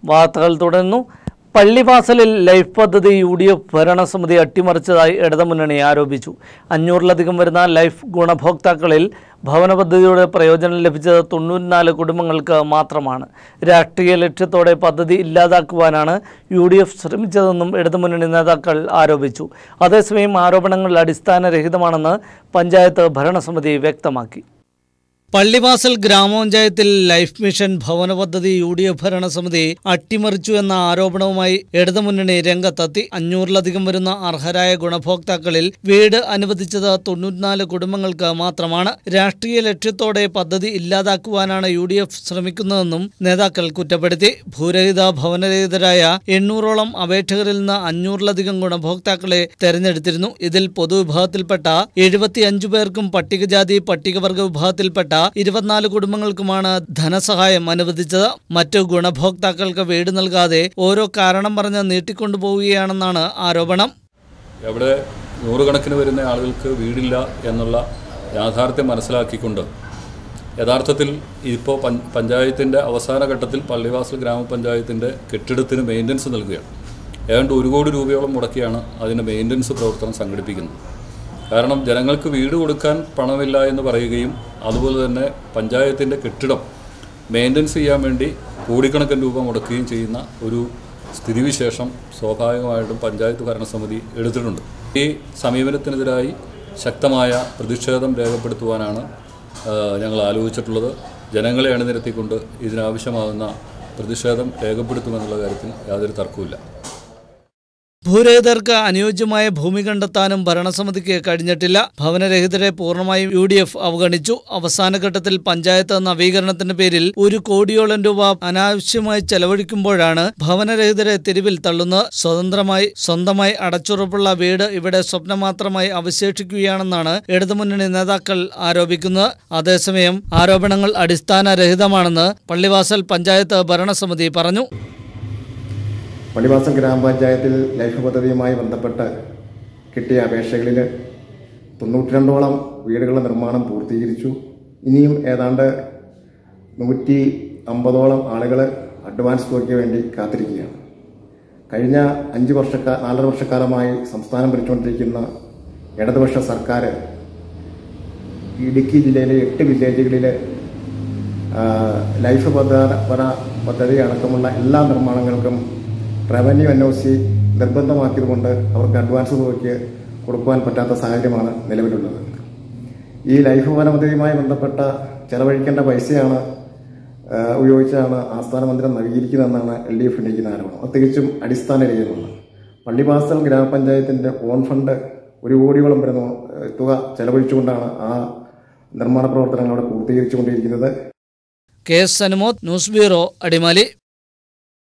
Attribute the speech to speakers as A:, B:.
A: വാർത്തകൾ തുടരുന്നു പള്ളിവാസലിൽ ലൈഫ് പദ്ധതി യു ഡി എഫ് ഭരണസമിതി അട്ടിമറിച്ചതായി ഇടതുമുന്നണി ആരോപിച്ചു അഞ്ഞൂറിലധികം വരുന്ന ലൈഫ് ഗുണഭോക്താക്കളിൽ ഭവന പദ്ധതിയുടെ പ്രയോജനം ലഭിച്ചത് തൊണ്ണൂറ്റിനാല് കുടുംബങ്ങൾക്ക് മാത്രമാണ് രാഷ്ട്രീയ ലക്ഷ്യത്തോടെ പദ്ധതി ഇല്ലാതാക്കുവാനാണ് യു ഡി എഫ് ശ്രമിച്ചതെന്നും ഇടതുമുന്നണി നേതാക്കൾ ആരോപിച്ചു അതേസമയം ആരോപണങ്ങൾ അടിസ്ഥാനരഹിതമാണെന്ന് പഞ്ചായത്ത് ഭരണസമിതി വ്യക്തമാക്കി പള്ളിവാസൽ ഗ്രാമപഞ്ചായത്തിൽ ലൈഫ് മിഷൻ ഭവന പദ്ധതി യു ഡി എഫ് ഭരണസമിതി അട്ടിമറിച്ചു എന്ന ആരോപണവുമായി ഇടതുമുന്നണി രംഗത്തെത്തി അഞ്ഞൂറിലധികം വരുന്ന അർഹരായ ഗുണഭോക്താക്കളിൽ വീട് അനുവദിച്ചത് തൊണ്ണൂറ്റിനാല് കുടുംബങ്ങൾക്ക് മാത്രമാണ് രാഷ്ട്രീയ ലക്ഷ്യത്തോടെ പദ്ധതി ഇല്ലാതാക്കുവാനാണ് യു ഡി എഫ് ശ്രമിക്കുന്നതെന്നും നേതാക്കൾ കുറ്റപ്പെടുത്തി ഭൂരഹിത ഭവനരഹിതരായ എണ്ണൂറോളം അപേക്ഷകരിൽ നിന്ന് അഞ്ഞൂറിലധികം ഗുണഭോക്താക്കളെ തെരഞ്ഞെടുത്തിരുന്നു ഇതിൽ പൊതുവിഭാഗത്തിൽപ്പെട്ട എഴുപത്തിയഞ്ചു പേർക്കും പട്ടികജാതി പട്ടികവർഗ വിഭാഗത്തിൽപ്പെട്ട ഇരുപത്തിനാല് കുടുംബങ്ങൾക്കുമാണ് ധനസഹായം അനുവദിച്ചത് മറ്റു ഗുണഭോക്താക്കൾക്ക് വീട് നൽകാതെ ഓരോ കാരണം പറഞ്ഞ് നീട്ടിക്കൊണ്ടുപോവുകയാണെന്നാണ് ആരോപണം
B: അവിടെ നൂറുകണക്കിന് വരുന്ന ആളുകൾക്ക് വീടില്ല എന്നുള്ള യാഥാർത്ഥ്യം മനസ്സിലാക്കിക്കൊണ്ട് യഥാർത്ഥത്തിൽ ഇപ്പോൾ പഞ്ച് പഞ്ചായത്തിൻ്റെ അവസാന ഘട്ടത്തിൽ പള്ളിവാസൽ ഗ്രാമപഞ്ചായത്തിൻ്റെ കെട്ടിടത്തിന് മെയിൻ്റനൻസ് നൽകുകയാണ് ഏതാണ്ട് ഒരു കോടി രൂപയോളം മുടക്കിയാണ് അതിൻ്റെ മെയിൻ്റനൻസ് പ്രവർത്തനം സംഘടിപ്പിക്കുന്നത് കാരണം ജനങ്ങൾക്ക് വീട് കൊടുക്കാൻ പണമില്ല എന്ന് പറയുകയും അതുപോലെ തന്നെ പഞ്ചായത്തിൻ്റെ കെട്ടിടം മെയിൻ്റനൻസ് ചെയ്യാൻ വേണ്ടി കോടിക്കണക്കിന് രൂപ മുടക്കുകയും ചെയ്യുന്ന ഒരു സ്ഥിതിവിശേഷം സ്വാഭാവികമായിട്ടും പഞ്ചായത്ത് ഭരണസമിതി എടുത്തിട്ടുണ്ട് ഈ സമീപനത്തിനെതിരായി ശക്തമായ പ്രതിഷേധം രേഖപ്പെടുത്തുവാനാണ് ആ, ഞങ്ങൾ ആലോചിച്ചിട്ടുള്ളത് ജനങ്ങളെ അണിനിരത്തിക്കൊണ്ട് ഇതിനാവശ്യമാകുന്ന പ്രതിഷേധം രേഖപ്പെടുത്തുമെന്നുള്ള കാര്യത്തിൽ യാതൊരു തർക്കവുമില്ല
A: ഭൂരഹിതർക്ക് അനുയോജ്യമായ ഭൂമി കണ്ടെത്താനും ഭരണസമിതിക്ക് കഴിഞ്ഞിട്ടില്ല ഭവനരഹിതരെ പൂർണ്ണമായും യു ഡി എഫ് അവഗണിച്ചു അവസാന ഘട്ടത്തിൽ പഞ്ചായത്ത് നവീകരണത്തിന്റെ പേരിൽ ഒരു കോടിയോളം രൂപ അനാവശ്യമായി ചെലവഴിക്കുമ്പോഴാണ് ഭവനരഹിതരെ തെരുവിൽ തള്ളുന്നത് സ്വതന്ത്രമായി സ്വന്തമായി അടച്ചുറപ്പുള്ള വീട് ഇവിടെ സ്വപ്നമാത്രമായി അവശേഷിക്കുകയാണെന്നാണ് ഇടതുമുന്നണി നേതാക്കൾ ആരോപിക്കുന്നത് അതേസമയം ആരോപണങ്ങൾ അടിസ്ഥാനരഹിതമാണെന്ന് പള്ളിവാസൽ പഞ്ചായത്ത് ഭരണസമിതി പറഞ്ഞു
C: പള്ളിവാസം ഗ്രാമപഞ്ചായത്തിൽ ലൈഫ് പദ്ധതിയുമായി ബന്ധപ്പെട്ട് കിട്ടിയ അപേക്ഷകളിൽ തൊണ്ണൂറ്റിരണ്ടോളം വീടുകളുടെ നിർമ്മാണം പൂർത്തീകരിച്ചു ഇനിയും ഏതാണ്ട് നൂറ്റി അമ്പതോളം ആളുകൾ അഡ്വാൻസ് തുകയ്ക്ക് വേണ്ടി കാത്തിരിക്കുകയാണ് കഴിഞ്ഞ അഞ്ച് വർഷക്കാ നാലര വർഷക്കാലമായി സംസ്ഥാനം ഭരിച്ചുകൊണ്ടിരിക്കുന്ന ഇടതുപക്ഷ സർക്കാർ ഇടുക്കി ജില്ലയിലെ എട്ട് വില്ലേജുകളിൽ ലൈഫ് പദ്ധതി പദ്ധതി അടക്കമുള്ള എല്ലാ നിർമ്മാണങ്ങൾക്കും റവന്യൂ എൻ ഒ സി നിർബന്ധമാക്കിയതുകൊണ്ട് അവർക്ക് അഡ്വാൻസ് തുകയ്ക്ക് കൊടുക്കുവാൻ പറ്റാത്ത സാഹചര്യമാണ് നിലവിലുള്ളത് ഈ ലൈഫ് ഭവന പദ്ധതിയുമായി ബന്ധപ്പെട്ട ചെലവഴിക്കേണ്ട പൈസയാണ് ആ, ഉപയോഗിച്ചാണ് ആസ്ഥാന മന്ദിരം നവീകരിക്കുന്നതെന്നാണ് എൽ ഡി എഫ് ഉന്നയിക്കുന്ന ആരോപണം അത് തികച്ചും അടിസ്ഥാനരഹിതമാണ് പള്ളിവാസൽ ഗ്രാമപഞ്ചായത്തിന്റെ ഓൺ ഫണ്ട് ഒരു കോടിയോളം വരുന്ന ഏഹ്, തുക ചെലവഴിച്ചുകൊണ്ടാണ് ആ നിർമ്മാണ പ്രവർത്തനങ്ങൾ അവിടെ പൂർത്തീകരിച്ചുകൊണ്ടിരിക്കുന്നത്
A: കെ എസ് സനുമോത് ന്യൂസ് ബ്യൂറോ അടിമാലി